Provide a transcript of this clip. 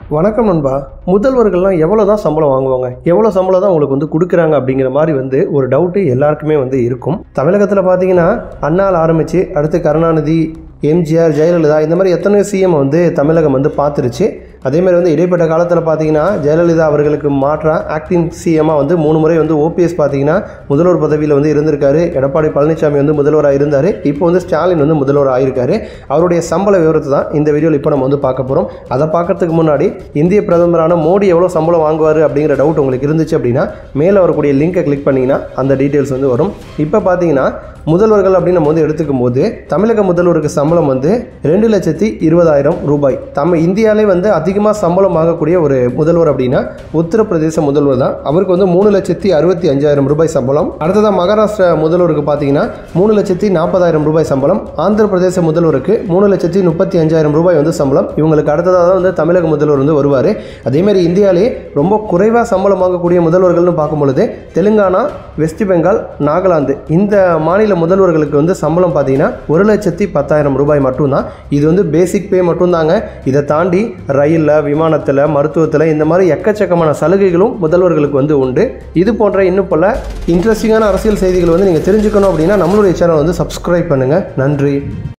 வணக்கம் நண்பா முதல்வர்கள்லாம் எவ்வளோ தான் சம்பளம் வாங்குவாங்க எவ்வளோ சம்பளம் தான் உங்களுக்கு வந்து கொடுக்குறாங்க அப்படிங்கிற மாதிரி வந்து ஒரு டவுட்டு எல்லாருக்குமே வந்து இருக்கும் தமிழகத்தில் பார்த்தீங்கன்னா அண்ணால் ஆரம்பித்து அடுத்து கருணாநிதி எம்ஜிஆர் ஜெயலலிதா இந்த மாதிரி எத்தனையோ சிஎம் வந்து தமிழகம் வந்து பார்த்துருச்சு அதே மாதிரி வந்து இடைப்பட்ட காலத்தில் பார்த்தீங்கன்னா ஜெயலலிதா அவர்களுக்கு மாற்றா ஆக்டிங் சிஎம்மாக வந்து மூணு முறை வந்து ஓபிஎஸ் பார்த்தீங்கன்னா முதல்வர் பதவியில் வந்து இருந்திருக்காரு எடப்பாடி பழனிசாமி வந்து முதல்வராக இருந்தார் இப்போ வந்து ஸ்டாலின் வந்து முதல்வர் ஆயிருக்காரு அவருடைய சம்பள விவரத்தை தான் இந்த வீடியோவில் இப்போ நம்ம வந்து பார்க்க போகிறோம் அதை பார்க்கறதுக்கு முன்னாடி இந்திய பிரதமரான மோடி எவ்வளோ சம்பளம் வாங்குவார் அப்படிங்கிற டவுட் உங்களுக்கு இருந்துச்சு அப்படின்னா மேலே வரக்கூடிய லிங்கை கிளிக் பண்ணிங்கன்னா அந்த டீட்டெயில்ஸ் வந்து வரும் இப்போ பார்த்தீங்கன்னா முதல்வர்கள் அப்படின்னு நம்ம வந்து எடுத்துக்கும் போது தமிழக முதல்வருக்கு சம்பளம் வந்து ரெண்டு லட்சத்தி இருபதாயிரம் ரூபாய் நம்ம இந்தியாவிலே வந்து அதிகமாக சம்பளம் வாங்கக்கூடிய ஒரு முதல்வர் அப்படின்னா உத்தரப்பிரதேச முதல்வர் தான் அவருக்கு வந்து மூணு லட்சத்தி அறுபத்தி அஞ்சாயிரம் ரூபாய் சம்பளம் அடுத்ததாக மகாராஷ்டிரா முதல்வருக்கு பார்த்தீங்கன்னா மூணு லட்சத்தி நாற்பதாயிரம் ரூபாய் சம்பளம் ஆந்திர பிரதேச முதல்வருக்கு மூணு லட்சத்தி முப்பத்தி அஞ்சாயிரம் ரூபாய் வந்து சம்பளம் இவங்களுக்கு அடுத்ததாக தான் வந்து தமிழக முதல்வர் வந்து வருவார் அதேமாதிரி இந்தியாவிலே ரொம்ப குறைவாக சம்பளம் வாங்கக்கூடிய முதல்வர்கள்னு பார்க்கும் பொழுது தெலுங்கானா வெஸ்ட் பெங்கால் நாகாலாந்து இந்த மாநில முதல்வர்களுக்கு வந்து சம்பளம் பார்த்தீங்கன்னா ஒரு லட்சத்தி பத்தாயிரம் ரூபாய் மட்டும்தான் இது வந்து பேசிக் பே மட்டும்தாங்க இதை தாண்டி ரயிலில் விமானத்தில் மருத்துவத்தில் இந்த மாதிரி எக்கச்சக்கமான சலுகைகளும் முதல்வர்களுக்கு வந்து உண்டு இது போன்ற இன்னும் பல இன்ட்ரெஸ்டிங்கான அரசியல் செய்திகள் வந்து நீங்கள் தெரிஞ்சுக்கணும் அப்படின்னா நம்மளுடைய சேனல் வந்து சப்ஸ்கிரைப் பண்ணுங்கள் நன்றி